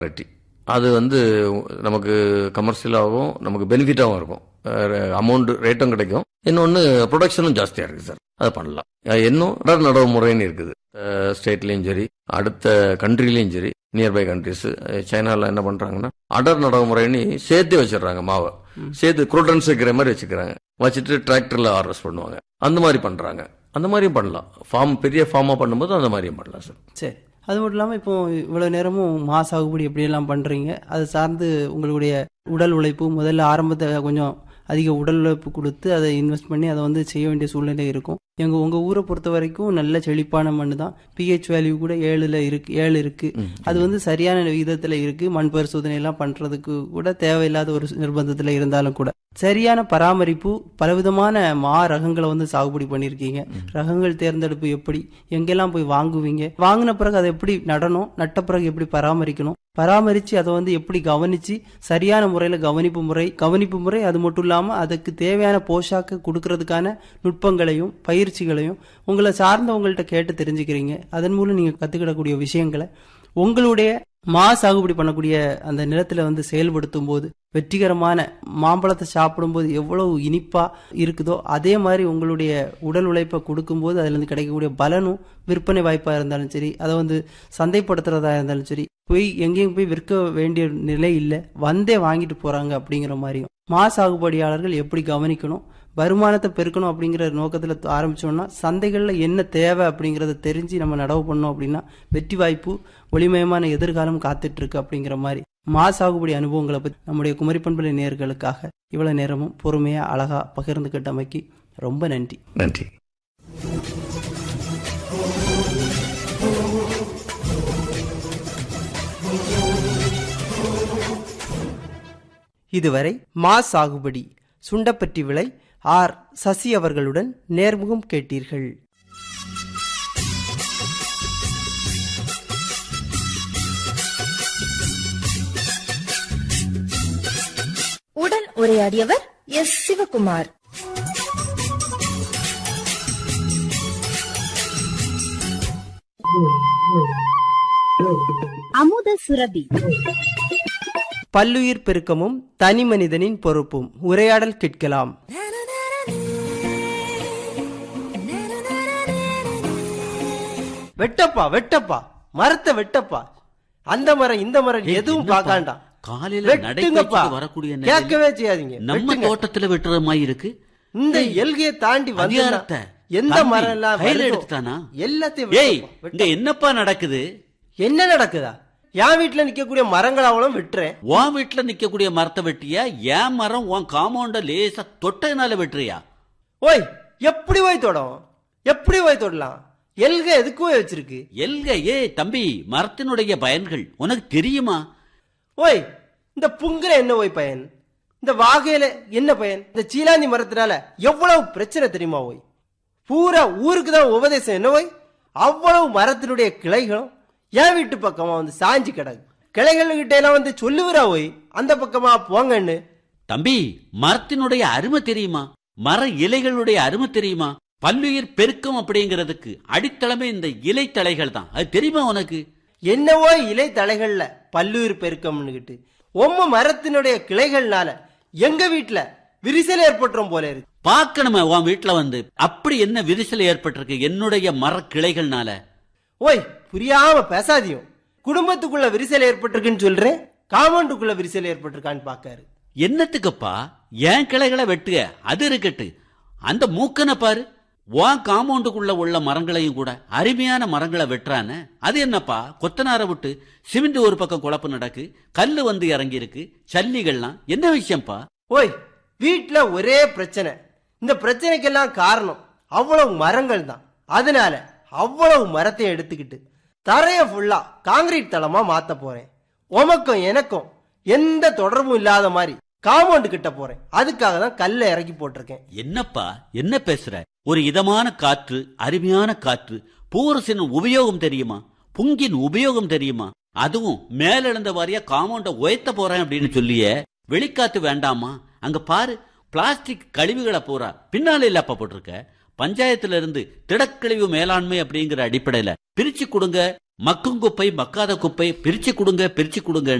Variety அது வந்து நமக்கு கமர்ஷியலாகவும் நமக்கு பெனிஃபிட்டாகவும் இருக்கும் அமௌண்ட் ரேட்டும் கிடைக்கும் இன்னொன்று ப்ரொடக்ஷனும் ஜாஸ்தியாக இருக்குது சார் அதை பண்ணலாம் அஹ் இன்னும் அடர் நடவு முறைன்னு இருக்குது ஸ்டேட்லேயும் சரி அடுத்த கண்ட்ரிலையும் சரி நியர்பை கண்ட்ரிஸ் சைனாவில் என்ன பண்ணுறாங்கன்னா அடர் நடவு முறைன்னு சேர்த்து வச்சிடுறாங்க மாவை சேர்த்து குரோட்டன்ஸ் வைக்கிற மாதிரி வச்சுக்கிறாங்க வச்சுட்டு டிராக்டரில் ஹார்வெஸ்ட் பண்ணுவாங்க அந்த மாதிரி பண்ணுறாங்க அந்த மாதிரியும் பண்ணலாம் ஃபார்ம் பெரிய ஃபார்மாக பண்ணும்போது அந்த மாதிரியும் பண்ணலாம் சார் சரி அது மட்டும் இல்லாமல் இப்போ இவ்வளோ நேரமும் மா சாகுபடி எப்படியெல்லாம் பண்ணுறீங்க அது சார்ந்து உங்களுடைய உடல் உழைப்பு முதல்ல ஆரம்பத்தில் கொஞ்சம் அதிக உடல் உழைப்பு கொடுத்து அதை இன்வெஸ்ட் பண்ணி அதை வந்து செய்ய வேண்டிய சூழ்நிலை இருக்கும் எங்கள் உங்கள் ஊரை பொறுத்த வரைக்கும் நல்ல செழிப்பான மண் தான் பிஹெச் வேல்யூ கூட ஏழில் இருக்கு ஏழு இருக்கு அது வந்து சரியான விகிதத்தில் இருக்கு மண் பரிசோதனை எல்லாம் பண்ணுறதுக்கு கூட தேவையில்லாத ஒரு நிர்பந்தத்தில் இருந்தாலும் கூட சரியான பராமரிப்பு பலவிதமான மா ரகங்களை வந்து சாகுபடி பண்ணியிருக்கீங்க ரகங்கள் தேர்ந்தெடுப்பு எப்படி எங்கெல்லாம் போய் வாங்குவீங்க வாங்கின பிறகு அதை எப்படி நடணும் நட்ட பிறகு எப்படி பராமரிக்கணும் பராமரித்து அதை வந்து எப்படி கவனித்து சரியான முறையில் கவனிப்பு முறை கவனிப்பு முறை அது மட்டும் இல்லாமல் அதுக்கு தேவையான போஷாக்கு கொடுக்கறதுக்கான நுட்பங்களையும் பயிற்சிகளையும் உங்களை சார்ந்தவங்கள்ட்ட கேட்டு தெரிஞ்சுக்கிறீங்க அதன் மூலம் நீங்கள் கற்றுக்கிடக்கூடிய விஷயங்களை உங்களுடைய மா சாகுபடி பண்ணக்கூடிய அந்த நிலத்துல வந்து செயல்படுத்தும் போது வெற்றிகரமான மாம்பழத்தை சாப்பிடும்போது எவ்வளவு இனிப்பா இருக்குதோ அதே மாதிரி உங்களுடைய உடல் உழைப்பை கொடுக்கும்போது அதுல இருந்து கிடைக்கக்கூடிய பலனும் விற்பனை வாய்ப்பா இருந்தாலும் சரி அதை வந்து சந்தைப்படுத்துறதா இருந்தாலும் சரி போய் எங்கேயும் போய் விற்க வேண்டிய நிலை இல்லை வந்தே வாங்கிட்டு போறாங்க அப்படிங்கிற மாதிரியும் மா சாகுபடியாளர்கள் எப்படி கவனிக்கணும் வருமானத்தை பெருக்கணும் அப்படிங்கிற நோக்கத்தில் ஆரம்பிச்சோம்னா சந்தைகளில் என்ன தேவை அப்படிங்கிறத தெரிஞ்சு நம்ம நடவு பண்ணோம் அப்படின்னா வெற்றி வாய்ப்பு ஒளிமயமான எதிர்காலம் காத்துட்டு இருக்கு அப்படிங்கிற மாதிரி மா சாகுபடி அனுபவங்களை பற்றி நம்முடைய குமரி பண்பலை நேர்களுக்காக இவ்வளவு நேரமும் பொறுமையா அழகா பகிர்ந்துகிட்டமைக்கு ரொம்ப நன்றி நன்றி இதுவரை மா சாகுபடி சுண்டப்பட்டி விளை ஆர் சசி அவர்களுடன் நேர்முகம் கேட்டீர்கள் உடன் உரையாடியவர் எஸ் சிவகுமார் அமுத சுரபி பல்லுயிர் பெருக்கமும் தனி மனிதனின் பொறுப்பும் உரையாடல் கேட்கலாம் வெட்டப்பா வெட்டப்பா மரத்தை வெட்டப்பா அந்த மரம் இந்த மரம் ஏய், எதுவும் என்னப்பா? பார்க்காண்டாம் காலையில வெட்டுங்கப்பா நடைபயிற்சிக்கு வரக்கூடிய நிலையில கேட்கவே செய்யாதீங்க நம்ம வெட்டுங்க. தோட்டத்துல வெட்டுற மாதிரி இருக்கு இந்த எல்கையை தாண்டி வந்து அதிகாரத்தை எந்த தம்பி, மரம் எல்லாம் கையில வருதோ, எடுத்துட்டானா? எல்லாத்தையும் ஏய் வெட்டுப்பா, இங்க என்னப்பா நடக்குது என்ன நடக்குதா என் வீட்டுல நிக்கக்கூடிய மரங்கள் அவ்வளவு வெட்டுறேன் உன் வீட்டுல நிக்கக்கூடிய மரத்தை வெட்டியா என் மரம் உன் காம்பவுண்ட லேசா தொட்டதுனால வெட்டுறியா ஓய் எப்படி போய் தொடும் எப்படி போய் தொடலாம் எல்க எதுக்கு போய் வச்சிருக்கு எல்க ஏ தம்பி மரத்தினுடைய பயன்கள் உனக்கு தெரியுமா ஓய் இந்த புங்குற என்ன ஓய் பயன் இந்த வாகையில என்ன பயன் இந்த சீலாந்தி மரத்தினால எவ்வளவு பிரச்சனை தெரியுமா ஓய் பூரா ஊருக்கு தான் உபதேசம் என்ன ஓய் அவ்வளவு மரத்தினுடைய கிளைகளும் என் வீட்டு பக்கமா வந்து சாஞ்சு கிடக்கு கிளைகள்கிட்ட எல்லாம் வந்து சொல்லுவிரா ஓய் அந்த பக்கமா போங்கன்னு தம்பி மரத்தினுடைய அருமை தெரியுமா மர இலைகளுடைய அருமை தெரியுமா பல்லுயிர் பெருக்கம் அப்படிங்கிறதுக்கு அடித்தளமே இந்த இலை தலைகள் தான் அது தெரியுமா உனக்கு என்னவோ இலை தலைகள்ல பல்லுயிர் பெருக்கம்னுகிட்டு உம்ம மரத்தினுடைய கிளைகள்னால எங்க வீட்டுல விரிசல் ஏற்பட்டுரும் போல இருக்கு பார்க்கணுமே உன் வீட்டுல வந்து அப்படி என்ன விரிசல் ஏற்பட்டிருக்கு என்னுடைய மர கிளைகள்னால ஓய் புரியாம பேசாதியும் குடும்பத்துக்குள்ள விரிசல் ஏற்பட்டிருக்குன்னு சொல்றேன் காம்பவுண்டுக்குள்ள விரிசல் ஏற்பட்டிருக்கான்னு பாக்காரு என்னத்துக்குப்பா என் கிளைகளை வெட்டுக அது இருக்கட்டு அந்த மூக்கனை பாரு உன் காம்பவுண்டுக்குள்ள உள்ள மரங்களையும் கூட அருமையான மரங்களை வெட்டுறானே அது என்னப்பா கொத்தனார விட்டு சிமெண்ட் ஒரு பக்கம் குழப்பு நடக்கு கல்லு வந்து இறங்கி இருக்கு சல்லிகள்லாம் என்ன விஷயம்ப்பா ஓய் வீட்டுல ஒரே பிரச்சனை இந்த பிரச்சனைக்கெல்லாம் காரணம் அவ்வளவு மரங்கள் தான் அதனால அவ்வளவு மரத்தை எடுத்துக்கிட்டு தரைய ஃபுல்லா காங்கிரீட் தளமா மாத்த போறேன் உமக்கும் எனக்கும் எந்த தொடர்பும் இல்லாத மாதிரி காம்பவுண்டு கிட்ட போறேன் அதுக்காக தான் கல்லை இறக்கி போட்டிருக்கேன் என்னப்பா என்ன பேசுற ஒரு இதமான காற்று அருமையான காற்று பூரசின் உபயோகம் தெரியுமா புங்கின் உபயோகம் தெரியுமா அதுவும் மேலெழுந்த வாரியா காம்பவுண்ட உயர்த்த போறேன் அப்படின்னு சொல்லியே வெளிக்காத்து வேண்டாமா அங்க பாரு பிளாஸ்டிக் கழிவுகளை பூரா பின்னால இல்லப்பா போட்டிருக்க பஞ்சாயத்துல இருந்து திடக்கழிவு மேலாண்மை அப்படிங்கிற அடிப்படையில பிரிச்சு கொடுங்க மக்கும் குப்பை மக்காத குப்பை பிரிச்சு கொடுங்க பிரிச்சு கொடுங்க